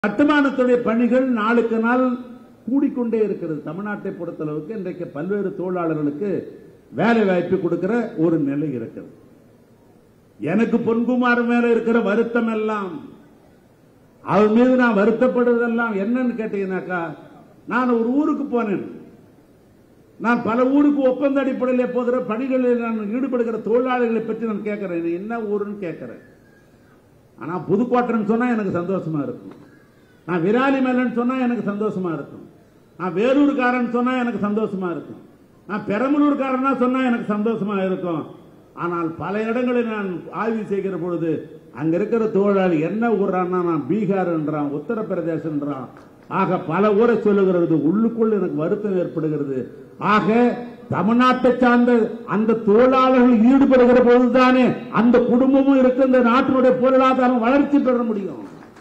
கட்டுமானத்துடைய பணிகள் நாளுக்கு நாள் கூடிக்கொண்டே இருக்கிறது தமிழ்நாட்டை பொறுத்தளவுக்கு இன்றைக்கு பல்வேறு தொழிலாளர்களுக்கு வேலை வாய்ப்பு கொடுக்கிற ஒரு நிலை இருக்கிறது எனக்கு பொன்குமார் மேல இருக்கிற வருத்தம் எல்லாம் அவர் மீது நான் வருத்தப்படுவதெல்லாம் என்னன்னு கேட்டீங்கன்னாக்கா நான் ஒரு ஊருக்கு போனேன் நான் பல ஊருக்கு ஒப்பந்த அடிப்படையில் போகிற பணிகளில் நான் ஈடுபடுகிற தொழிலாளர்களை பற்றி நான் கேட்கிறேன் இது என்ன ஊருன்னு கேட்கிறேன் ஆனா புதுக்கோட்டைன்னு சொன்னா எனக்கு சந்தோஷமா இருக்கும் நான் விராலி மேலன்னு சொன்னா எனக்கு சந்தோஷமா இருக்கும் நான் வேலூர்காரன் சொன்னா எனக்கு சந்தோஷமா இருக்கும் நான் பெரம்பலூர்காரனா சொன்னா எனக்கு சந்தோஷமா இருக்கும் ஆனால் பல இடங்களில் நான் ஆய்வு செய்கிற பொழுது அங்க இருக்கிற தொழிலாளி என்ன ஊர்றான்னா நான் பீகார்ன்றான் உத்தரப்பிரதேசன்றான் ஆக பல ஊரை சொல்லுகிறது உள்ளுக்குள் எனக்கு வருத்தம் ஏற்படுகிறது ஆக தமிழ்நாட்டை சார்ந்த அந்த தொழிலாளர்கள் ஈடுபடுகிற பொழுதுதானே அந்த குடும்பமும் இருக்கு இந்த நாட்டினுடைய பொருளாதாரம் வளர்ச்சி பெற முடியும்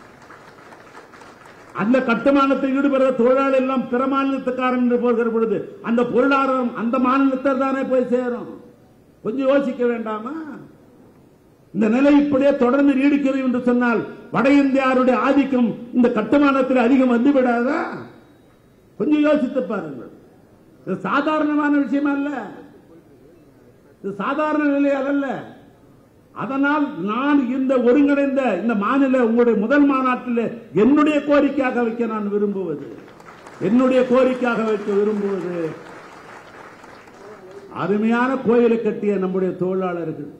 அந்த கட்டுமானத்தில் ஈடுபடுற தொழிலாளி எல்லாம் பிற மாநிலத்துக்காரன் என்று போகிற பொழுது அந்த பொருளாதாரம் அந்த மாநிலத்தில் தானே போய் சேரும் கொஞ்சம் யோசிக்க வேண்டாமா இந்த நிலை இப்படியே தொடர்ந்து நீடிக்கிறது என்று சொன்னால் வட இந்தியாருடைய ஆதிக்கம் இந்த கட்டுமானத்தில் அதிகம் வந்து விடாதா கொஞ்சம் யோசித்து பாருங்கள் இது சாதாரணமான விஷயம் அல்ல இது சாதாரண நிலை அல்ல அதனால் நான் இந்த ஒருங்கிணைந்த இந்த மாநில உங்களுடைய முதல் மாநாட்டில் என்னுடைய கோரிக்கையாக வைக்க நான் விரும்புவது என்னுடைய கோரிக்கையாக வைக்க விரும்புவது அருமையான கோயிலை கட்டிய நம்முடைய தொழிலாளர்கள்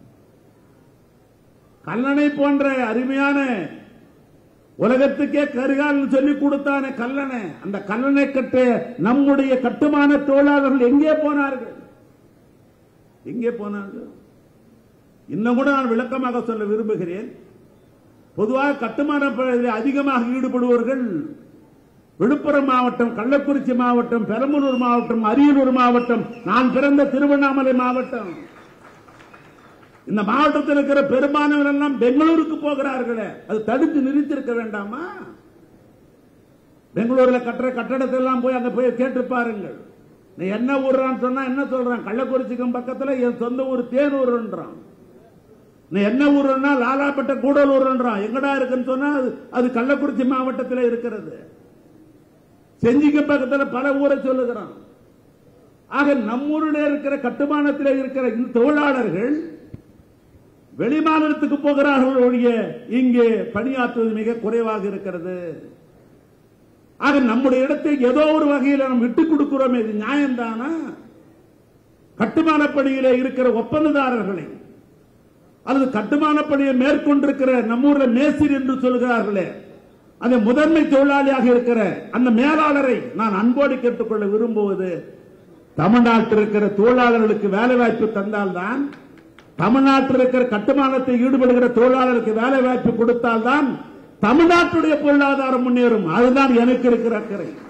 கல்லணை போன்ற அருமையான உலகத்துக்கே கரிகால் சொல்லி கொடுத்தானே கல்லணை அந்த கல்லணை கட்ட நம்முடைய கட்டுமான தொழிலாளர்கள் எங்கே போனார்கள் எங்கே போனார்கள் இன்னும் கூட நான் விளக்கமாக சொல்ல விரும்புகிறேன் பொதுவாக கட்டுமான பணிகளில் அதிகமாக ஈடுபடுவர்கள் விழுப்புரம் மாவட்டம் கள்ளக்குறிச்சி மாவட்டம் பெரம்பலூர் மாவட்டம் அரியலூர் மாவட்டம் நான் பிறந்த திருவண்ணாமலை மாவட்டம் இந்த மாவட்டத்தில் இருக்கிற பெரும்பான்மையினர் எல்லாம் பெங்களூருக்கு போகிறார்களே அது தடுத்து நிறுத்திருக்க வேண்டாமா பெங்களூர்ல கட்டுற கட்டடத்தை எல்லாம் போய் அங்க போய் கேட்டு பாருங்கள் நீ என்ன ஊர்றான்னு சொன்னா என்ன சொல்றான் கள்ளக்குறிச்சிக்கும் பக்கத்துல என் சொந்த ஊர் தேனூர்ன்றான் நீ என்ன ஊருன்னா லாலாப்பட்ட கூடலூர்ன்றான் எங்கடா இருக்குன்னு சொன்னா அது- அது கள்ளக்குறிச்சி மாவட்டத்தில் இருக்கிறது செஞ்சிக்கு பக்கத்துல பல ஊரை சொல்லுகிறான் ஆக நம்மூரில் இருக்கிற கட்டுமானத்தில் இருக்கிற இந்த தொழிலாளர்கள் வெளிமாநிலத்துக்கு போகிறார்கள் ஒழிய இங்கே பணியாற்றுவது மிக குறைவாக இருக்கிறது ஆக நம்முடைய இடத்தை ஏதோ ஒரு வகையில் நாம் விட்டுக் கொடுக்கிறோம் இது நியாயம்தானா கட்டுமான பணியிலே இருக்கிற ஒப்பந்ததாரர்களை அல்லது கட்டுமான பணியை மேற்கொண்டிருக்கிற நம்மூர்ல மேசிர் என்று சொல்கிறார்களே அந்த முதன்மை தொழிலாளியாக இருக்கிற அந்த மேலாளரை நான் அன்போடு கேட்டுக்கொள்ள விரும்புவது தமிழ்நாட்டில் இருக்கிற தொழிலாளர்களுக்கு வேலை வாய்ப்பு தந்தால்தான் தமிழ்நாட்டில் இருக்கிற கட்டுமானத்தை ஈடுபடுகிற தொழிலாளருக்கு வேலை வாய்ப்பு கொடுத்தால்தான் தமிழ்நாட்டுடைய பொருளாதாரம் முன்னேறும் அதுதான் எனக்கு இருக்கிற அக்கறை